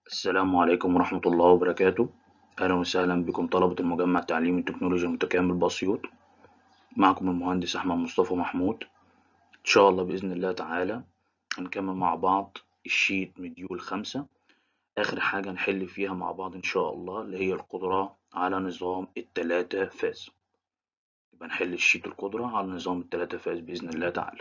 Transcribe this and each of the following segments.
السلام عليكم ورحمة الله وبركاته أهلا وسهلا بكم طلبة المجمع التعليمي التكنولوجي المتكامل بأسيوط معكم المهندس أحمد مصطفى محمود إن شاء الله بإذن الله تعالى هنكمل مع بعض الشيت مديول خمسة آخر حاجة نحل فيها مع بعض إن شاء الله اللي هي القدرة على نظام التلاتة فاز يبقى نحل الشيت القدرة على نظام التلاتة فاز بإذن الله تعالى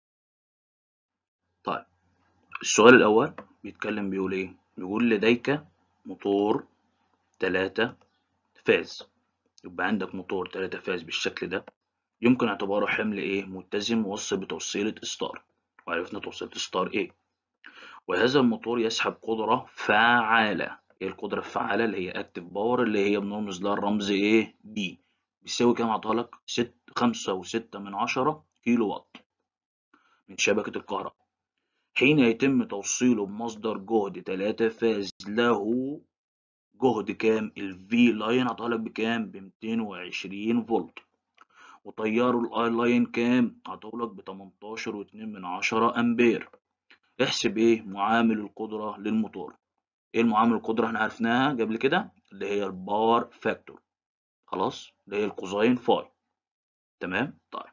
طيب السؤال الأول بيتكلم بيقول إيه؟ بيقول لديك موتور تلاتة فاز يبقى عندك موتور تلاتة فاز بالشكل ده يمكن اعتباره حمل ايه متزن موصل بتوصيلة ستار وعرفنا توصيلة ستار ايه وهذا الموتور يسحب قدرة فعالة ايه القدرة الفعالة اللي هي اكتف باور اللي هي بنرمز لها الرمز ايه بي بيساوي كام عطاها لك ست خمسة وستة من عشرة كيلو وات من شبكة الكهرباء حين يتم توصيله بمصدر جهد تلاتة فاز له جهد كام الفي لاين عطاهالك بكام بميتين وعشرين فولت وتيار الاي لاين كام عطاهولك بتمنتاشر واتنين من عشرة امبير احسب ايه معامل القدرة للموتور ايه المعامل القدرة احنا عرفناها قبل كده اللي هي الباور فاكتور خلاص اللي هي الكوزاين فاي تمام طيب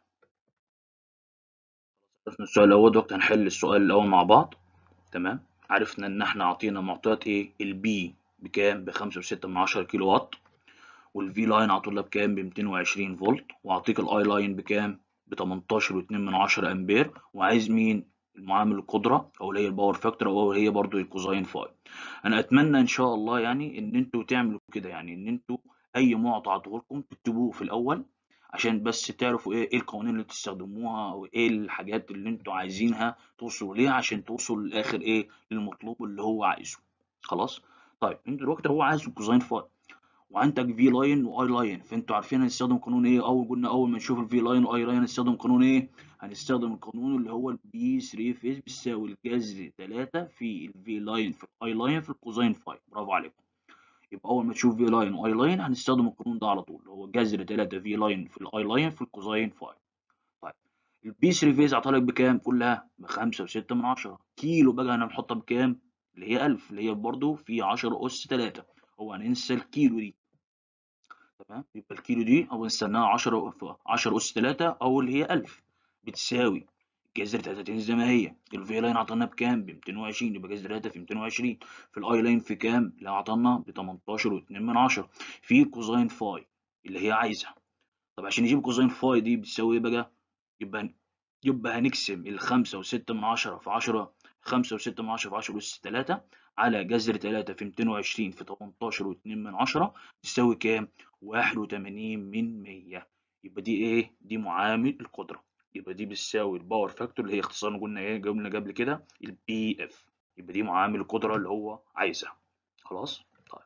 عرفنا السؤال الاول دلوقتي هنحل السؤال الاول مع بعض تمام عرفنا ان احنا عطينا معطيات ايه البي بكام بخمسة وستة من عشرة كيلو وات والفي لاين عطولها بكام بميتين وعشرين فولت وأعطيك الأي لاين بكام بتمنتاشر واتنين من عشرة أمبير وعايز مين المعامل القدرة أو اللي هي الباور فاكتور أو هي برضو الكوزاين فاي أنا أتمنى إن شاء الله يعني إن أنتوا تعملوا كده يعني إن أنتوا أي معطى عطولكم تكتبوه في الأول عشان بس تعرفوا ايه ايه القوانين اللي تستخدموها او ايه الحاجات اللي انتوا عايزينها توصلوا ليها عشان توصلوا للاخر ايه للمطلوب اللي هو عايزه خلاص طيب انت دلوقتي هو عايز الكوزاين فاي وعندك في لاين واي لاين فانتوا عارفين هنستخدم قانون ايه اول قلنا اول ما نشوف الفي لاين واي لاين هنستخدم قانون ايه هنستخدم القانون اللي هو البي 3 فيز بيساوي الجذر 3 في الفي لاين في الاي لاين في الكوزاين فاي برافو عليكم يبقى اول ما تشوف في لاين واي لاين هنستخدم القانون ده على طول اللي هو جذر 3 في لاين في الاي لاين في الكوزاين فاي طيب البي 3 فيز عطالك بكام كلها ب 5 و6 من 10 كيلو بقى هنحطها بكام اللي هي 1000 اللي هي برضو في 10 اس 3 هو هننسى الكيلو دي تمام يبقى الكيلو دي او نستناها 10 في 10 اس 3 او اللي هي 1000 بتساوي جذر 3 زي ما هي الفي لاين عطانا بكام ب 220 يبقى جذر 3 في 220 في الاي لاين في كام اللي عطانا ب 18 و2 من 10 في كوزاين فاي اللي هي عايزها طب عشان نجيب كوزاين فاي دي بتساوي ايه بقى يبقى يبقى هنقسم ال 5 و6 من 10 في 10 5 و6 من 10 في 10 أس 3 على جذر 3 في 220 في 18 و2 من 10 تساوي كام؟ 81 من 100 يبقى دي ايه؟ دي معامل القدرة يبقى دي بتساوي الباور فاكتور اللي هي اختصارا قلنا ايه قلنا قبل كده البي اف يبقى دي معامل القدرة اللي هو عايزها خلاص؟ طيب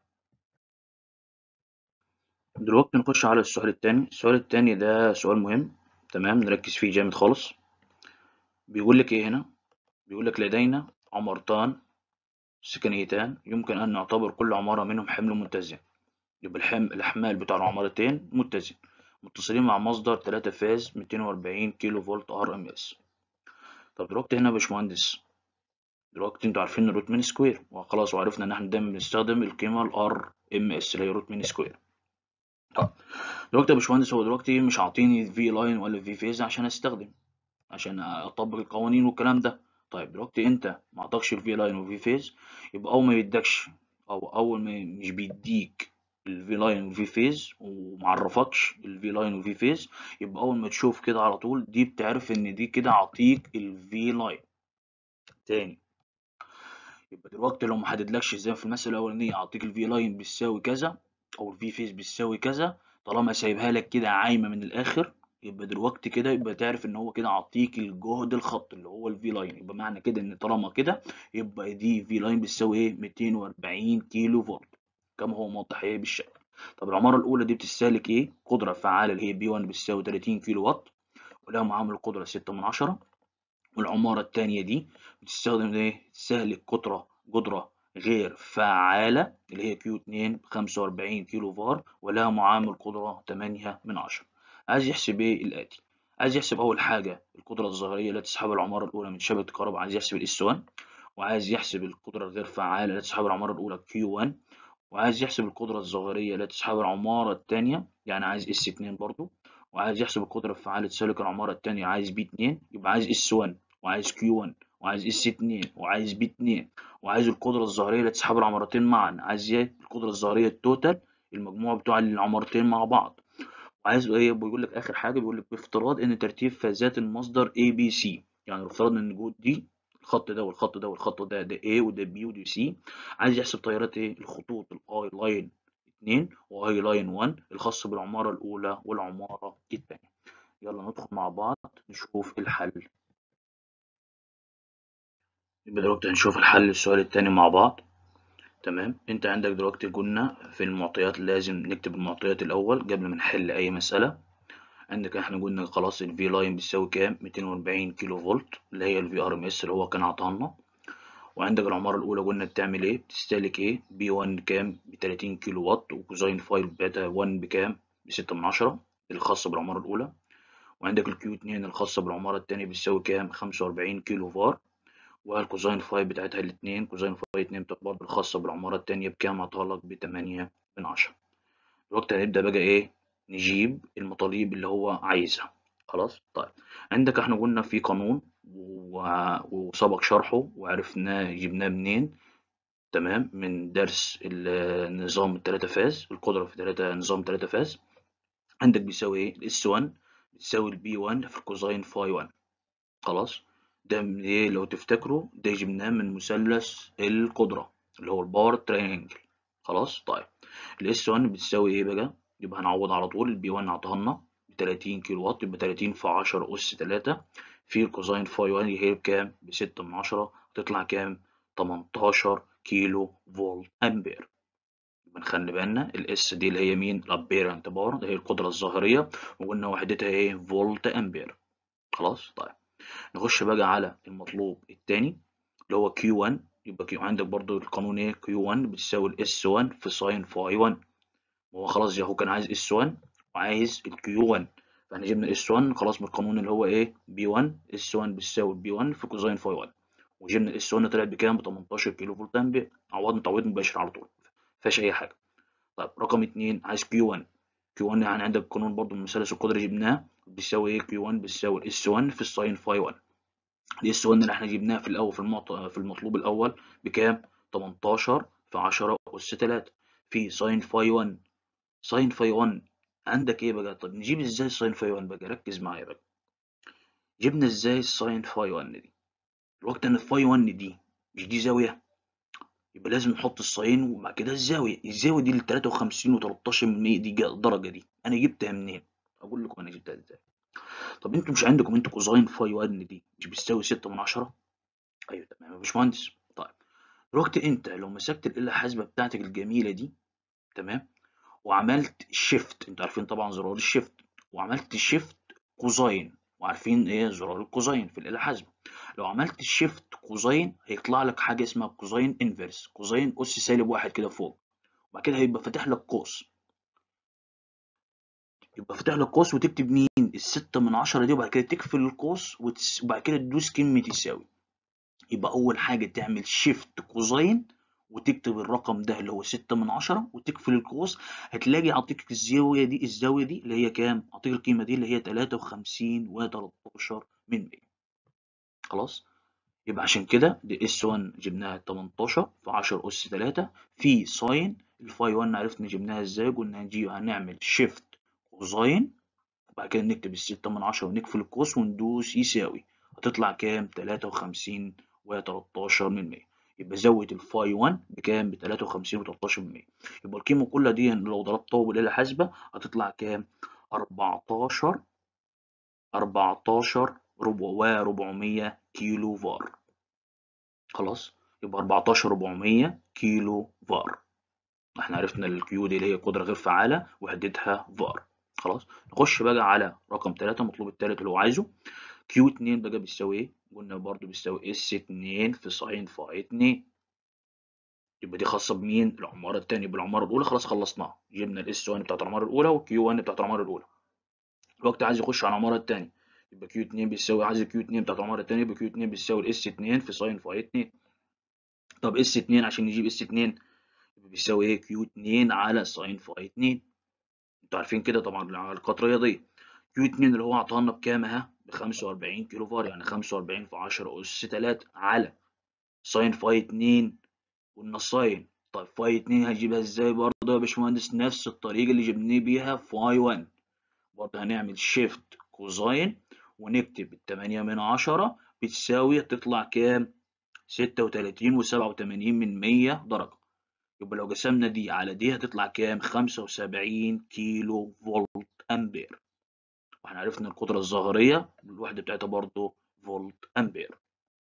دلوقتي نخش على السؤال التاني السؤال التاني ده سؤال مهم تمام نركز فيه جامد خالص بيقول لك ايه هنا بيقول لك لدينا عمارتان سكنيتان يمكن أن نعتبر كل عمارة منهم حمل متزن يبقى الحمل الأحمال بتاع العمارتين متزن متصلين مع مصدر 3 فاز 240 كيلو فولت ار ام اس طب دلوقتي هنا يا باشمهندس دلوقتي انتوا عارفين الروت مين سكوير وخلاص وعرفنا ان احنا دايما بنستخدم القيمة الار ام اس اللي هي روت مين سكوير طب دلوقتي يا باشمهندس هو دلوقتي مش عاطيني في لاين ولا في فيز عشان استخدم عشان اطبق القوانين والكلام ده طيب دلوقتي انت ما عطاكش الفي لاين وفي فيز يبقى اول ما يدكش او اول ما مش بيديك الفي لاين وفي فيز ومعرفكش الفي لاين وفي فيز يبقى اول ما تشوف كده على طول دي بتعرف ان دي كده عطيك الفي لاين تاني يبقى دلوقتي لو محددلكش زي في المسألة الأولانية أعطيك الفي لاين بيساوي كذا أو الفي فيز بيساوي كذا طالما سايبها لك كده عايمة من الآخر يبقى دلوقتي كده يبقى تعرف ان هو كده عطيك الجهد الخط اللي هو الفي لاين يبقى معنى كده ان طالما كده يبقى دي في لاين بتساوي ايه 240 كيلو فولت كما هو موضح ايه بالشكل طب العماره الاولى دي بتستهلك ايه قدره فعاله اللي هي بي 1 بتساوي 30 كيلو وات ولها معامل القدره 6 من 10 والعماره الثانيه دي بتستخدم ايه تستهلك قدره قدره غير فعاله اللي هي كيو 2 ب 45 كيلو فار ولها معامل قدره 8 من 10 عايز يحسب ايه الاتي عايز يحسب اول حاجه القدره الظاهريه التي تسحبها العماره الاولى من شبكه الكهرباء عايز يحسب الاس 1 وعايز يحسب القدرة الغير فعالة التي تسحب العمارة الأولى Q1 وعايز يحسب القدرة الظاهرية التي تسحب العمارة التانية يعني عايز اس 2 برضو وعايز يحسب القدرة الفعالة تسلك العمارة التانية عايز بي 2 يبقى عايز اس 1 وعايز كيو 1 وعايز اس 2 وعايز بي 2 وعايز القدرة الظاهرية التي تسحب العمارتين معا عايز ايه القدرة الظاهرية التوتال المجموع بتوع العمارتين مع بعض وعايز ايه بيقول لك اخر حاجة بيقول لك بافتراض ان ترتيب فازات المصدر A B C يعني افترض ان جود دي الخط ده والخط ده والخط ده ده A وده B وده C عايز يحسب تيارات ايه الخطوط الاي لاين 2 وهاي لاين 1 الخاص بالعمارة الأولى والعمارة الثانية يلا ندخل مع بعض نشوف الحل يبقى دلوقتي هنشوف الحل للسؤال التاني مع بعض تمام انت عندك دلوقتي قلنا في المعطيات لازم نكتب المعطيات الأول قبل ما نحل أي مسألة عندك احنا قلنا خلاص ال V لاين بتساوي كام 240 كيلو فولت اللي هي ال VRMS اللي هو كان عطانا وعندك العمارة الأولى قلنا بتعمل إيه؟ بتستهلك إيه؟ بي 1 بكام؟ ب 30 كيلو وات وكوزين فايل بتاعتها 1 بكام؟ بستة من عشرة الخاصة بالعمارة الأولى وعندك الكيو 2 الخاصة بالعمارة التانية بتساوي كام؟ 45 كيلو فار والكوزين فاي بتاعتها الاتنين كوزين فاي اتنين برضه الخاصة بالعمارة التانية بكام؟ عطالك بتمانية من عشرة دلوقتي هنبدأ بقى إيه؟ نجيب المطالب اللي هو عايزها خلاص؟ طيب عندك احنا قلنا في قانون وسبق شرحه وعرفناه جبناه منين تمام من درس النظام التلاتة فاز القدرة في تلاتة نظام تلاتة فاز عندك بيساوي ايه الاس 1 بتساوي البي 1 في الكوزين فاي 1 خلاص ده من ايه لو تفتكروا ده جبناه من مثلث القدرة اللي هو الباور تريانجل خلاص طيب الاس 1 بتساوي ايه بقى يبقى هنعوض على طول البي 1 عطاها لنا ب 30 كيلو وات يبقى 30 في 10 أس 3 في الكوزين فاي 1 هي بكام؟ بستة من عشرة تطلع كام؟ 18 كيلو فولت أمبير يبقى نخلي بالنا الاس دي اللي هي مين؟ الأمبير أنت باور ده هي القدرة الظاهرية وقلنا وحدتها ايه؟ فولت أمبير خلاص؟ طيب نخش بقى على المطلوب التاني اللي هو كيو 1 يبقى كيو عندك برضو القانون ايه؟ كيو 1 بتساوي الاس 1 في ساين فاي 1 وهو خلاص هو كان عايز اس 1 وعايز الكيو 1 فاحنا جبنا اس 1 خلاص من القانون اللي هو ايه بي 1 اس 1 بتساوي بي 1 في كوزين فاي 1 وجبنا اس 1 طلعت بكام ب 18 كيلو فولت امبير عوضنا تعويض مباشر على طول مفيهاش اي حاجه طيب رقم 2 عايز كيو 1 كيو 1 يعني عندك قانون برضو من مثلث القدره جبناه بيساوي ايه كيو 1 بتساوي الاس 1 في الساين فاي 1 الاس 1 اللي احنا جبناه في الاول في المعط... في المطلوب الاول بكام 18 في 10 اس 3 في ساين فاي 1 ساين فاي 1 عندك ايه بقى طب نجيب ازاي الساين فاي 1 بقى ركز معايا بقى جبنا ازاي الساين فاي 1 دي الوقت ان الفاي 1 دي مش دي زاويه يبقى لازم نحط الساين وبعد كده الزاويه الزاويه دي ال 53 و13 من دي درجه دي انا جبتها منين اقول لكم انا جبتها ازاي طب انتوا مش عندكم انتوا كوزاين فاي 1 دي مش بتساوي 6 من 10 ايوه تمام يا باشمهندس طيب الوقت انت لو مسكت الاله الحاسبه بتاعتك الجميله دي تمام وعملت شيفت انتوا عارفين طبعا زرار الشيفت وعملت شيفت كوزاين وعارفين ايه زرار الكوزاين في الاله الحاسبه لو عملت شيفت كوزاين هيطلع لك حاجه اسمها كوزاين انفرس كوزاين اس سالب واحد كده فوق وبعد كده هيبقى فاتح لك قوس يبقى فاتح لك قوس وتكتب مين الستة من عشرة دي وبعد كده تقفل القوس وبعد كده تدوس كلمة يساوي يبقى أول حاجة تعمل شيفت كوزاين وتكتب الرقم ده اللي هو ستة من عشرة وتقفل القوس هتلاقي عطيك الزاوية دي الزاوية دي اللي هي كام؟ عطيك القيمة دي اللي هي تلاتة وخمسين وتلاتاشر من مية خلاص؟ يبقى عشان كده دي اس 1 جبناها 18 في 10 اس 3 في ساين الفاي 1 عرفنا جبناها ازاي قلنا هنجي هنعمل شيفت كوزاين وبعد كده نكتب الستة من عشرة ونقفل القوس وندوس يساوي هتطلع كام؟ تلاتة وخمسين وتلاتاشر من مية يبقى زاوية الفاي 1 بكام؟ ب 53 و13 من 100 يبقى القيمة كلها دي لو ضربتها بالآلة الحاسبة هتطلع كام؟ 14 14 ربع و400 كيلو فار خلاص يبقى 14 400 كيلو فار احنا عرفنا الكيو دي اللي هي قدرة غير فعالة وحدتها فار خلاص نخش بقى على رقم 3 المطلوب الثالث اللي هو عايزه كيو 2 بقى بيساوي ايه؟ قلنا برضو بيساوي اس 2 في ساين فاي 2 يبقى دي خاصة بمين؟ العمارة التانية بالعمارة الأولى خلاص خلصناها جبنا الاس 1 بتاعت العمارة الأولى والكيو 1 بتاعت العمارة الأولى الوقت عايز يخش على العمارة التانية يبقى كيو 2 بيساوي عايز الكيو 2 بتاعت العمارة التانية يبقى كيو 2 بيساوي الاس 2 في ساين فاي 2 طب اس 2 عشان نجيب اس 2 بيساوي ايه كيو 2 على ساين فاي 2 انتوا عارفين كده طبعا علاقات رياضيه كيو 2 اللي هو عطانا بكام اهي ب 45 كيلو فار يعني 45 في 10 اس 3 على ساين فاي 2 قلنا ساين طيب فاي 2 هنجيبها ازاي برضه يا باشمهندس نفس الطريقه اللي جبناه بيها فاي 1 برضه هنعمل شيفت كوزاين ونكتب التمانية من عشرة بتساوي تطلع كام؟ ستة وتلاتين وسبعة وتمانين من مية درجة يبقى لو قسمنا دي على دي هتطلع كام؟ خمسة وسبعين كيلو فولت أمبير واحنا عرفنا القدرة الظاهرية الوحدة بتاعتها برضه فولت أمبير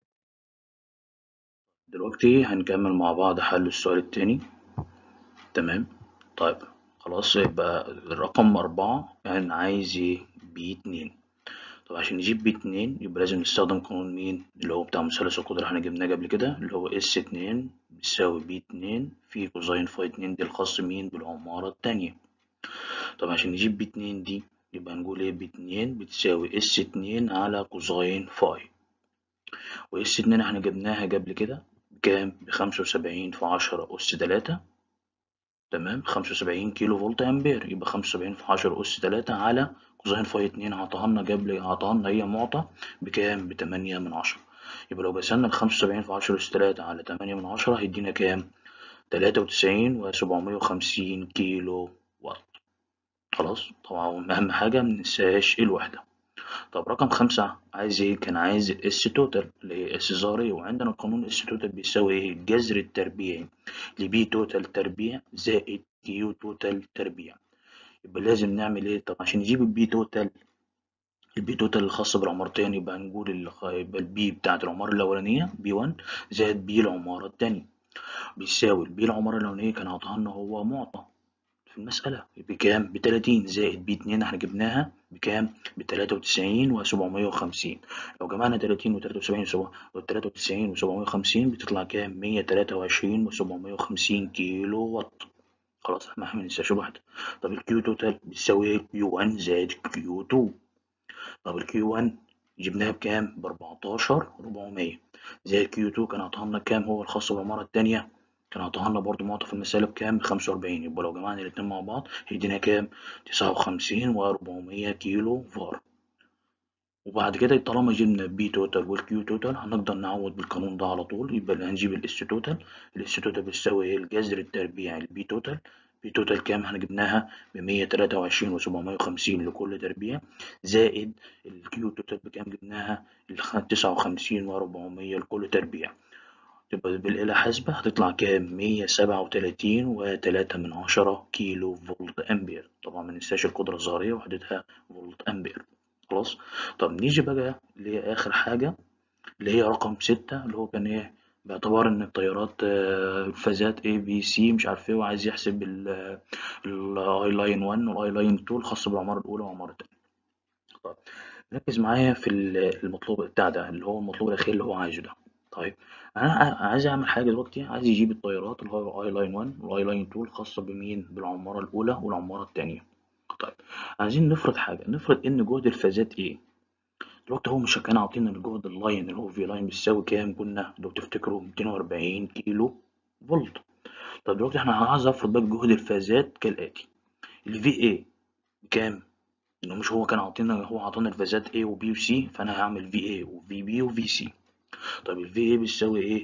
دلوقتي هنكمل مع بعض حل السؤال التاني تمام طيب خلاص يبقى الرقم أربعة يعني عايز ايه بي اتنين طب عشان نجيب بي اتنين يبقى لازم نستخدم قانون مين اللي هو بتاع مثلث القدرة احنا جبناه قبل كده اللي هو اس اتنين بيساوي بي اتنين في كوزين فاي اتنين دي الخاص مين بالعمارة التانية طب عشان نجيب بي اتنين دي يبقى نقول ايه بي اتنين بتساوي اس اتنين على كوزين فاي واس اتنين احنا جبناها قبل كده بكام بخمسة وسبعين في عشرة أس تلاتة تمام خمسة وسبعين كيلو فولت أمبير يبقى خمسة وسبعين في عشرة أس تلاتة على كوزين فاي اتنين عطاهالنا قبل عطاهالنا هي معطى بكام بتمانية من عشرة يبقى لو قسمنا الخمسة وسبعين في عشرة أس تلاتة على تمانية من عشرة هيدينا كام تلاتة وتسعين وسبعمية وخمسين كيلو وات خلاص طبعا أهم حاجة مننساش الوحدة طب رقم خمسة عايز ايه؟ كان عايز الاس توتال اللي هي اس ظاهرية وعندنا قانون اس توتال بيساوي ايه؟ الجذر التربيعي لبي توتال تربيع زائد كيو توتال تربيع يبقى لازم نعمل ايه؟ طب عشان نجيب البي توتال البي توتال الخاص بالعمارتين يبقى هنقول يبقى البي بتاعت العمارة الأولانية بي 1 زائد بي العمارة التانية بيساوي البي العمارة الأولانية كان عطاها هو معطى في المسألة بكام؟ بتلاتين زائد بي اتنين احنا جبناها بكام؟ بتلاتة وتسعين وسبعمية وخمسين لو جمعنا تلاتين وتلاتة وسبعين وتلاتة وتسعين وسبعمية وخمسين بتطلع كام؟ مية تلاتة وعشرين وسبعمية وخمسين كيلو واط خلاص احنا ما ننساش واحدة طب الكيو توتال بتساوي ايه؟ كيو وان زائد كيو تو طب الكيو وان جبناها بكام؟ بأربعتاشر ربعمية زائد كيو تو كان عطاها كام هو الخاص بالعمارة التانية؟ كان عطاها لنا برضه معطى في المسألة بكام؟ بخمسة وأربعين يبقى لو جمعنا الاتنين مع بعض هيدينا كام؟ تسعة وخمسين وأربعمية كيلو فار وبعد كده طالما جبنا البي توتال والكيو توتال هنقدر نعوض بالقانون ده على طول يبقى هنجيب الاس توتال الاس توتال بتساوي ايه الجذر التربيعي البي توتال بي توتال كام احنا جبناها بمية تلاتة وعشرين وسبعمية وخمسين لكل تربيع زائد الكيو توتال بكام جبناها تسعة وخمسين وأربعمية لكل تربيع تبقى بالآلة حاسبة هتطلع كام؟ مية سبعة وتلاتين وتلاتة من عشرة كيلو فولت أمبير طبعا مننساش القدرة الظاهرية وحدتها فولت أمبير خلاص طب نيجي بقى لآخر حاجة اللي هي رقم ستة اللي هو كان إيه باعتبار إن الطيارات الفازات A B C مش عارف إيه وعايز يحسب الأي لاين 1 والأي لاين 2 الخاص بالعمارة الأولى والعمارة التانية طيب ركز معايا في المطلوب بتاع ده اللي هو المطلوب الأخير اللي هو عايزه ده طيب انا عايز اعمل حاجه دلوقتي عايز يجيب الطيارات اللي هو اي لاين 1 والاي لاين 2 الخاصه بمين بالعماره الاولى والعماره الثانيه طيب عايزين نفرض حاجه نفرض ان جهد الفازات ايه دلوقتي هو مش كان عاطينا الجهد اللاين اللي هو في لاين بيساوي كام قلنا لو تفتكروا 240 كيلو فولت طب دلوقتي احنا عايز افرض بقى جهد الفازات كالاتي الفي اي بكام انه مش هو كان عاطينا هو عاطينا الفازات A و B و C فانا هعمل VA و VB و VC طب ال VA بتساوي ايه؟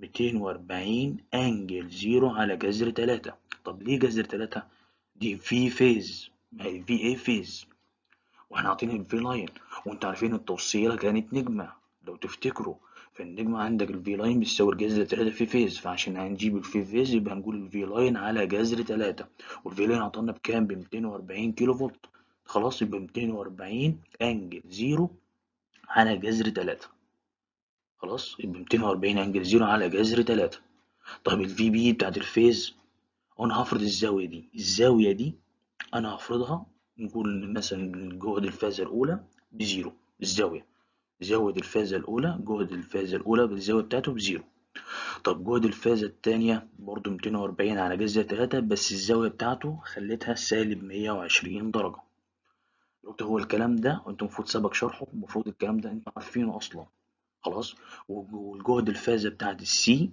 240 انجل زيرو على جذر تلاتة طب ليه جذر تلاتة؟ دي في فيز ما هي في ايه فيز واحنا عاطين الفي لاين وانت عارفين التوصيلة كانت نجمة لو تفتكروا فالنجمة عندك الفي لاين بتساوي الجذر تلاتة في فيز فعشان هنجيب الفي فيز يبقى هنقول الفي لاين على جذر تلاتة والفي لاين عطانا بكام؟ ب 240 كيلو فولت خلاص يبقى 240 انجل زيرو على جذر تلاتة خلاص يبقى 240 انجل زيرو على جذر تلاتة طيب الفي بي بتاعت الفيز انا هفرض الزاوية دي الزاوية دي انا هفرضها نقول مثلا جهد الفازة الاولى بزيرو الزاوية زاوية الفازة الاولى جهد الفازة الاولى بالزاوية بتاعته بزيرو طب جهد الفازة التانية برضو 240 على جذر تلاتة بس الزاوية بتاعته خليتها سالب 120 درجة دلوقتي هو الكلام ده انتوا المفروض سبق شرحه المفروض الكلام ده انتوا عارفينه اصلا خلاص والجهد الفازة بتاعت السي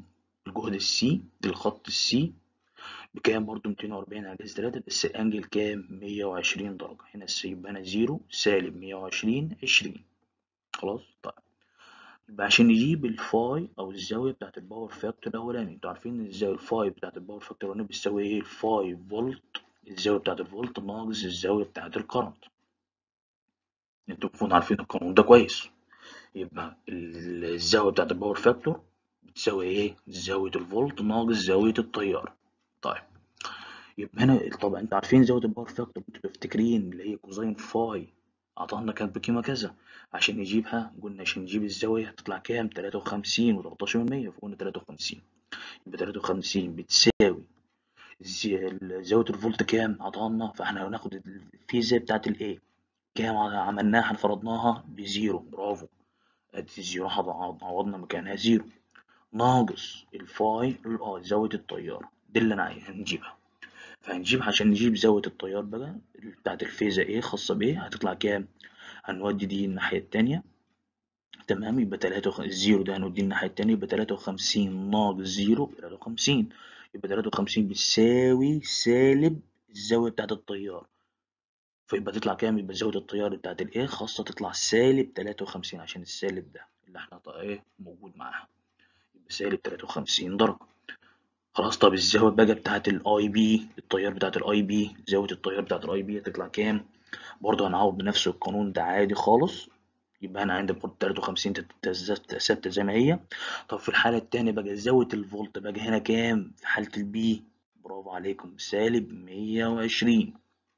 الجهد السي الخط السي بكام برضو 240 على جذر 3 بس الانجل كام 120 درجة هنا يبقى هنا زيرو سالب 120 20 خلاص طيب يبقى عشان نجيب الفاي او الزاوية بتاعت الباور فاكتور الاولاني انتوا عارفين ان الزاوية الفاي بتاعت الباور فاكتور الاولاني بتساوي ايه الفاي فولت الزاوية بتاعت الفولت ناقص الزاوية بتاعت الكرنت انتوا المفروض عارفين القانون ده كويس يبقى الزاوية بتاعت الباور فاكتور بتساوي ايه زاوية الفولت ناقص زاوية التيار طيب يبقى هنا طبعا انتوا عارفين زاوية الباور فاكتور انتوا مفتكرين اللي هي كوزين فاي عطانا كانت بقيمة كذا عشان نجيبها قلنا عشان نجيب الزاوية هتطلع كام تلاتة وخمسين وتلاتاشر من مية فقلنا تلاتة وخمسين يبقى تلاتة وخمسين بتساوي زاوية الفولت كام عطانا فاحنا هناخد الفيزا بتاعت الايه كام عملناها احنا فرضناها بزيرو برافو ادي الزيرو عوضنا مكانها زيرو ناقص الفاي اه زاوية التيار دي اللي انا هنجيبها فهنجيب عشان نجيب زاوية التيار بقى بتاعت الفيزا ايه خاصة بايه هتطلع كام هنودي دي الناحية التانية تمام يبقى تلاتة وخ... الزيرو ده هنوديه الناحية التانية يبقى تلاتة وخمسين ناقص زيرو تلاتة وخمسين يبقى تلاتة وخمسين بتساوي سالب الزاوية بتاعت التيار فيبقى تطلع كام يبقى زاوية التيار بتاعت الايه خاصة تطلع سالب تلاتة وخمسين عشان السالب ده اللي احنا ايه موجود معاها يبقى سالب تلاتة وخمسين درجة خلاص طب الزاوية بقى بتاعت الاي بي التيار بتاعت الاي بي زاوية التيار بتاعت الاي بي هتطلع كام برضه هنعوض بنفس القانون ده عادي خالص يبقى انا عندي برضه 53 ثابته زي ما هي طب في الحاله التانية بقى زاويه الفولت بقى هنا كام في حاله البي برافو عليكم سالب 120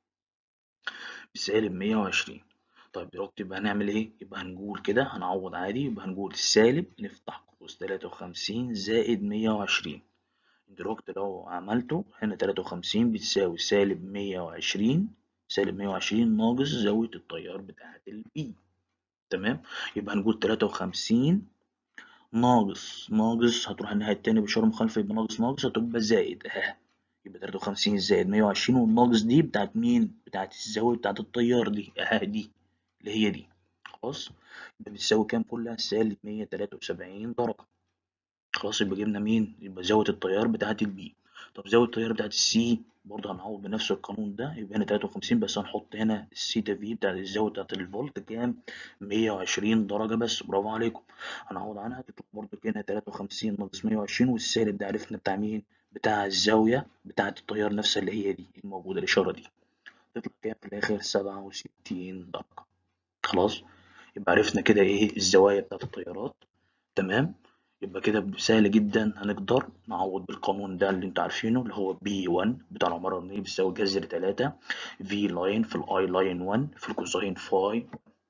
بسالب 120 طيب دلوقتي يبقى هنعمل ايه يبقى هنقول كده هنعوض عادي يبقى هنقول السالب نفتح قوس 53 زائد 120 دلوقتي لو عملته هنا 53 بتساوي سالب 120 سالب 120 ناقص زاوية التيار بتاعة البي تمام يبقى هنقول 53 ناقص ناقص هتروح الناحية التانية بإشارة مخالفة يبقى ناقص ناقص هتبقى زائد اهي يبقى 53 زائد 120 والناقص دي بتاعت مين؟ بتاعت الزاوية بتاعت التيار دي اهي دي اللي هي دي خلاص يبقى بتساوي كام كلها؟ سالب 173 درجة خلاص يبقى جبنا مين؟ يبقى زاوية التيار بتاعت البي طب زاوية التيار بتاعت السي برضه هنعوض بنفس القانون ده يبقى هنا 53 بس هنحط هنا السيتا في بتاعت الزاوية بتاعت الفولت كام 120 درجة بس برافو عليكم هنعوض عنها تطلع برضه هنا 53 ناقص 120 والسالب ده عرفنا بتاع مين بتاع الزاوية بتاعت التيار نفسها اللي هي دي الموجودة الإشارة دي تطلع كام في الآخر 67 درجة خلاص يبقى عرفنا كده إيه الزوايا بتاعت التيارات تمام يبقى كده سهل جدا هنقدر نعوض بالقانون ده اللي انتوا عارفينه اللي هو بي 1 بتاع العمارة الرنية بيساوي جذر 3 في لاين في الاي لاين 1 في الكوساين فاي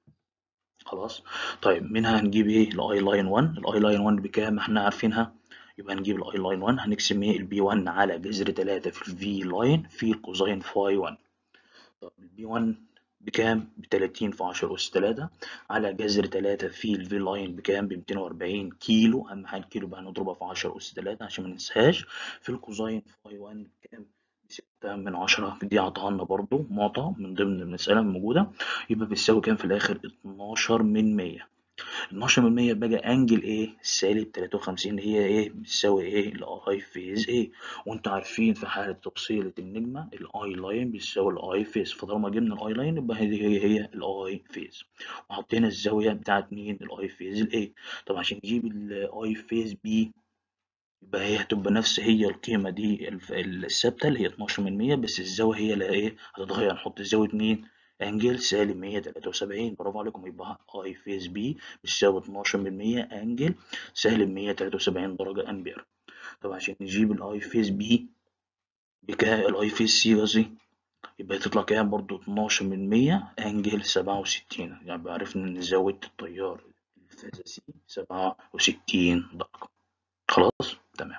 خلاص طيب منها هنجيب ايه الاي لاين 1 الاي لاين 1 بكام احنا عارفينها يبقى هنجيب الاي لاين 1 هنقسم ايه البي 1 على جذر 3 في الفي لاين في الكوساين فاي 1 طب البي 1 بكام؟ بتلاتين في عشرة أس تلاتة على جذر تلاتة في الفي لاين بكام؟ بميتين وأربعين كيلو أهم حاجة الكيلو بقى هنضربها في عشرة أس تلاتة عشان مننساهاش في الكوزاين فاي وان بكام؟ بستة من عشرة دي عطاها لنا برضه معطى من ضمن المسألة الموجودة يبقى بتساوي كام في الآخر؟ اتناشر من مية 12 من 100 بقى انجل ايه سالب 53 اللي هي ايه بتساوي ايه الاي فيز ايه وانتوا عارفين في حاله تفصيله النجمه الاي لاين بيساوي الاي فيز فطالما جبنا الاي لاين يبقى هذه هي هي الاي فيز وحطينا الزاويه بتاعت مين الاي فيز الايه طب عشان نجيب الاي فيز بي يبقى هي هتبقى نفس هي القيمة دي الثابتة اللي هي 12 من 100 بس الزاوية هي اللي ايه هتتغير نحط زاوية مين انجل سالب 173 برافو عليكم يبقى اي فيز بي بتساوي 12 من 100 انجل سالب 173 درجة امبير طب عشان نجيب الاي فيز بي بكام الاي فيز سي قصدي يبقى تطلع كام برضو 12 من 100 انجل 67 يعني عرفنا ان زاوية التيار الفازة سي 67 درجة خلاص تمام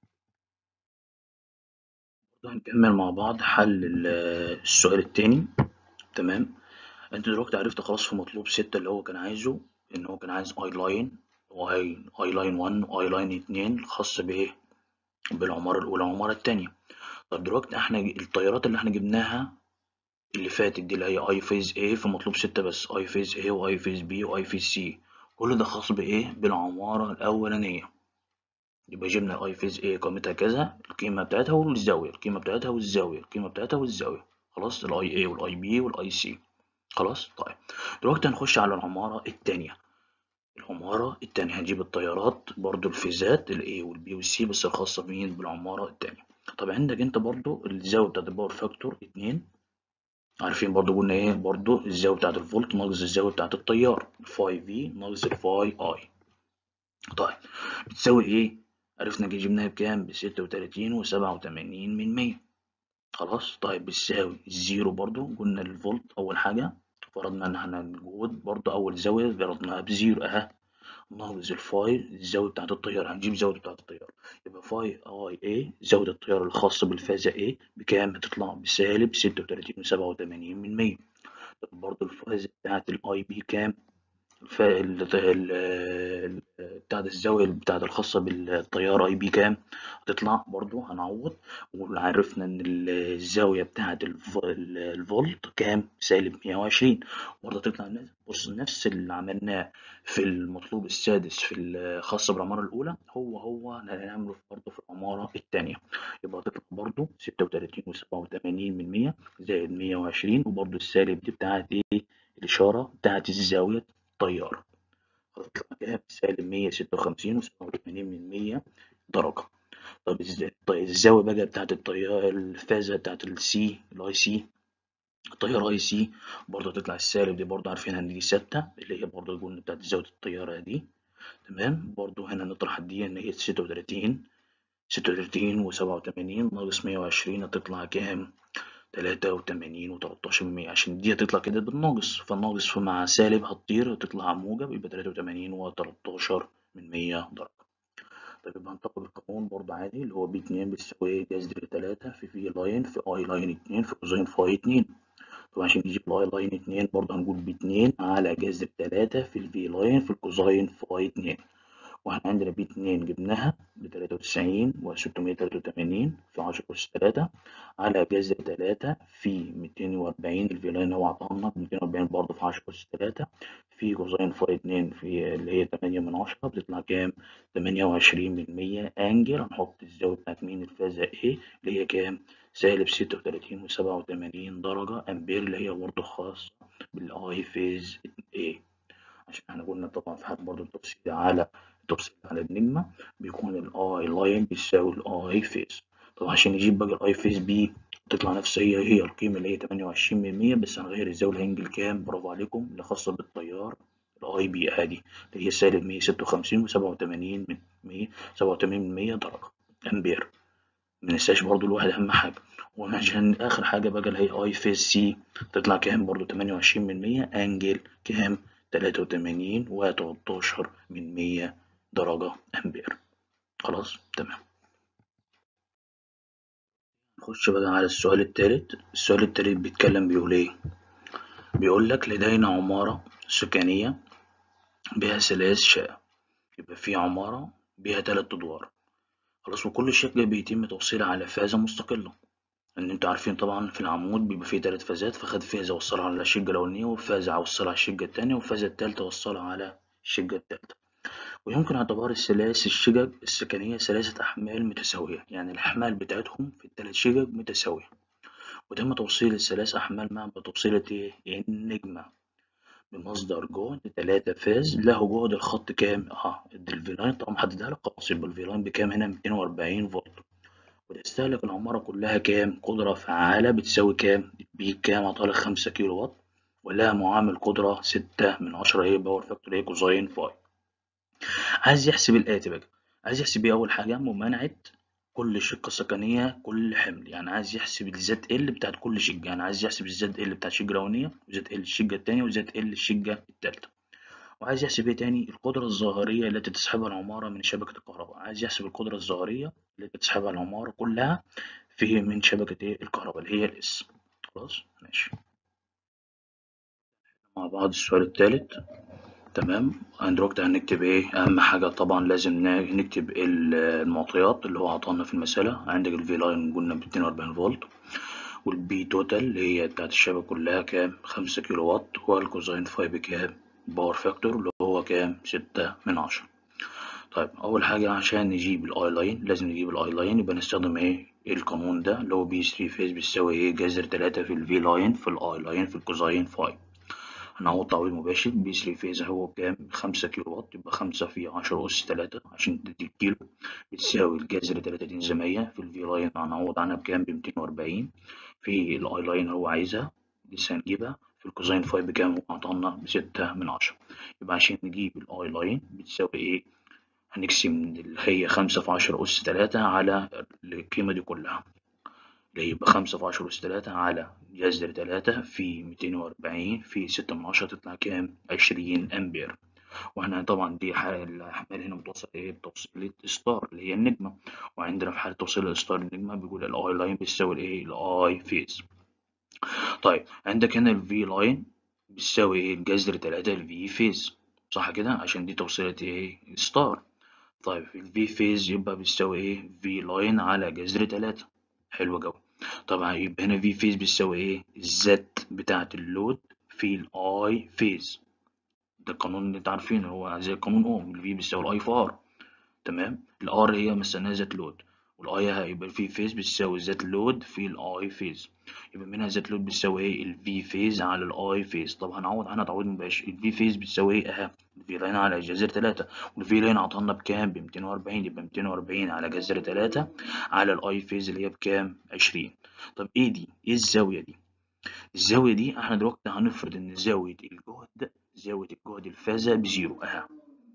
هنكمل مع بعض حل السؤال التاني تمام انت دلوقتي عرفت خلاص في مطلوب ستة اللي هو كان عايزه ان هو كان عايز اي لاين واي اي لاين 1 واي لاين 2 الخاص بايه بالعمارة الاولى والعمارة التانية طب دلوقتي احنا التيارات اللي احنا جبناها اللي فاتت دي اللي هي اي فيز A في مطلوب ستة بس اي فيز A واي فيز B واي فيز C كل ده خاص بايه بالعمارة الاولانية يبقى جبنا الاي فيز ايه قيمتها كذا القيمة بتاعتها والزاوية القيمة بتاعتها والزاوية القيمة بتاعتها والزاوية خلاص الاي اي والاي بي والاي سي خلاص طيب دلوقتي هنخش على العمارة التانية العمارة التانية هنجيب الطيارات برضو الفيزات الاي والبي والسي بس الخاصة بمين بالعمارة التانية طب عندك انت برضو الزاوية بتاعت الباور فاكتور اتنين عارفين برضو قلنا ايه برضو الزاوية بتاعت الفولت ناقص الزاوية بتاعت التيار الفاي في ناقص الفاي اي طيب بتساوي ايه عرفنا جبناها بكام بستة وتلاتين وسبعة وتمانين من مية خلاص طيب بتساوي الزيرو برضو قلنا الفولت أول حاجة فرضنا إن احنا الجهود برضو أول زاوية فرضناها بزيرو أها ناقص الفاي الزاوية بتاعت التيار هنجيب الزاوية بتاعت التيار يبقى فاي اي اي زاوية التيار الخاصة بالفازة ايه بكام هتطلع بسالب ستة وتلاتين وسبعة وتمانين من مية طب برضو الفازة بتاعت الاي بي كام ف بتاعت الزاوية بتاعت الخاصة بالتيار اي بي كام هتطلع برضو هنعوض وعرفنا ان الزاوية بتاعت الفولت كام سالب مية وعشرين برضه تطلع بص نفس اللي عملناه في المطلوب السادس في الخاصة بالعمارة الأولى هو هو هنعمله برضه في العمارة التانية يبقى هتطلع برضه ستة وتلاتين وسبعة وتمانين من مية زائد مية وعشرين وبرضه السالب دي بتاعت ايه الإشارة بتاعت الزاوية الطيارة هتطلع كام سالب مية ستة وخمسين وسبعة وتمانين من مية درجة طب ازاي طيب الزاوية بقى بتاعت الطيارة الفازة بتاعت السي الاي سي الطيارة اي سي برضه هتطلع السالب دي برضه عارفين ان دي ستة اللي هي برضه قلنا بتاعت زاوية الطيارة دي تمام برضه هنا نطرح دي ان هي ستة وتلاتين ستة وتلاتين وسبعة وتمانين ناقص مية وعشرين هتطلع كام تلاتة وتمانين وتلاتاشر من مية عشان دي هتطلع كده بالناقص فالناقص مع سالب هتطير هتطلع موجب يبقى تلاتة وتمانين وتلاتاشر من مية درجة طيب يبقى هنطبق القانون برضه عادي اللي هو بي اتنين بتساوي جذر تلاتة في في لاين في اي لاين اتنين في كوزين فاي اتنين طبعا عشان نجيب الاي لاين اتنين برضه هنقول بي اتنين على جذر تلاتة في الفي لاين في الكوزين فاي اتنين واحنا عندنا بي اتنين جبناها بتلاتة وتسعين وستمية تلاتة وتمانين في عشرة أس تلاتة على جذر تلاتة في ميتين وأربعين الفي لاين هو عطانا ميتين وأربعين برضه في عشرة أس تلاتة في كوزين فاي اتنين في اللي هي تمانية من عشرة بتطلع كام؟ تمانية وعشرين من مية أنجل هنحط الزاوية بتاعت مين الفازة إيه اللي هي كام؟ سالب ستة وتلاتين وسبعة وتمانين درجة أمبير اللي هي برضه خاصة بالأي فيز إيه عشان احنا قلنا طبعا في حالة برضه التفصيل على التفصيل على النجمة بيكون الاي لاين بيساوي الاي فيز طب عشان نجيب بقى الاي فيز بي تطلع نفس هي هي القيمة اللي هي تمانية وعشرين من مية بس هنغير الزاوية الهنجل كام برافو عليكم اللي خاصة بالتيار الاي بي ادي اللي هي سالب مية ستة وخمسين وسبعة وتمانين من مية سبعة وتمانين من مية درجة امبير مننساش برضو الواحد اهم حاجة وعشان اخر حاجة بقى اللي هي اي فيز سي تطلع كام برضو تمانية وعشرين من مية انجل كام تلاتة وتمانين وتلاتاشر من مية درجة أمبير خلاص تمام نخش بقى على السؤال التالت السؤال التالت بيتكلم بيقول ايه بيقول لك لدينا عمارة سكنية بها ثلاث شقق يبقى في عمارة بها تلات أدوار خلاص وكل شقة بيتم توصيلها على فازة مستقلة ان انتوا عارفين طبعا في العمود بيبقى فيه تلات فازات فخد فازة وصلها على الشقة الأولانية وفازة وصلها على الشقة التانية والفازة التالتة وصلها على الشقة التالتة ويمكن اعتبار الثلاث الشقق السكنية ثلاثة أحمال متساوية يعني الأحمال بتاعتهم في التلات شقق متساوية وتم توصيل الثلاث أحمال معا بتوصيلة إيه؟ النجمة بمصدر جهد تلاتة فاز له جهد الخط كام؟ اه الفيلاين طبعا محددها لك خلاص يبقى الفيلاين بكام هنا ميتين وأربعين فولت وتستهلك العمارة كلها كام؟ قدرة فعالة بتساوي كام؟ بكام عطالك خمسة كيلو واط ولها معامل قدرة ستة من عشرة ايه باور فاكتور ايه كوزين فاي عايز يحسب الآتي بقى عايز يحسب ايه أول حاجة ممانعة كل شقة سكنية كل حمل يعني عايز يحسب الزد ال بتاعت كل شقة يعني عايز يحسب الزد ال بتاعت الشقة الأولانية وزد ال الشقة التانية وزد ال الشقة التالتة وعايز يحسب ايه تاني القدرة الظاهرية التي تسحبها العمارة من شبكة الكهرباء عايز يحسب القدرة الظاهرية التي تسحبها العمارة كلها في من شبكة ايه الكهرباء اللي هي الاس خلاص ماشي مع بعض السؤال التالت تمام دلوقتي هنكتب ايه اهم حاجة طبعا لازم نكتب المعطيات اللي هو عطانا في المسألة عندك الفي لاين قلنا باتنين وأربعين فولت والبي توتال اللي هي بتاعت الشبكة كلها كام خمسة كيلو وات والكوزين فاي بكام باور فاكتور اللي هو كام ستة من عشرة طيب أول حاجة عشان نجيب الأي لاين لازم نجيب الأي لاين يبقى نستخدم إيه القانون ده اللي هو بي 3 فيز بيساوي إيه جذر تلاتة في الفي لاين في الأي لاين في الكوزاين فاي هنعوض تعويض مباشر بي 3 فيز هو بكام؟ خمسة كيلو واط يبقى خمسة في عشرة أس تلاتة عشان تدي الكيلو بتساوي الجذر تلاتة تنزيمية في الفي لاين هنعوض عنها بكام؟ بميتين وأربعين في الأي لاين هو عايزها لسه هنجيبها في الكوزاين فاي بكام؟ عطانا بستة من عشرة يبقى عشان نجيب الأي لاين بتساوي إيه؟ هنقسم اللي هي خمسة في عشرة أس تلاتة على القيمة دي كلها اللي يبقى خمسة في عشرة أس تلاتة على جذر تلاتة في ميتين وأربعين في ستة من عشرة تطلع كام؟ عشرين أمبير واحنا طبعا دي حالة الأحمال هنا بتوصل إيه؟ بتوصيلة ستار اللي هي النجمة وعندنا في حالة توصيل ستار النجمة بيقول الأي لاين بيساوي الإيه؟ الأي فيز طيب عندك هنا الفي لاين بيساوي إيه؟ الجذر تلاتة الفي فيز صح كده؟ عشان دي توصيلة إيه؟ ستار طيب الفي فيز يبقى بيساوي ايه في لاين على جذر تلاتة حلو جوي طبعا يبقى هنا في فيز بيساوي ايه الزد بتاعة اللود في الاي فيز ده القانون اللي انت عارفينه هو زي قانون اوم الفي بيساوي الاي في ار تمام الار هي مثلا ذات لود والاي هيبقى الفي فيز بتساوي ذات لود في الاي فيز يبقى منها ذات لود بتساوي ايه الفي فيز على الاي فيز طب هنعوض عنها تعويض مباشر الفي فيز بتساوي ايه اهي الفي لاين على جذر تلاتة والفي لاين عطانا بكام بميتين وأربعين يبقى ميتين وأربعين على جذر تلاتة على الاي فيز اللي هي بكام عشرين طب ايه دي ايه الزاوية دي الزاوية دي احنا دلوقتي هنفرض ان زاوية الجهد زاوية الجهد الفازة بزيرو اهي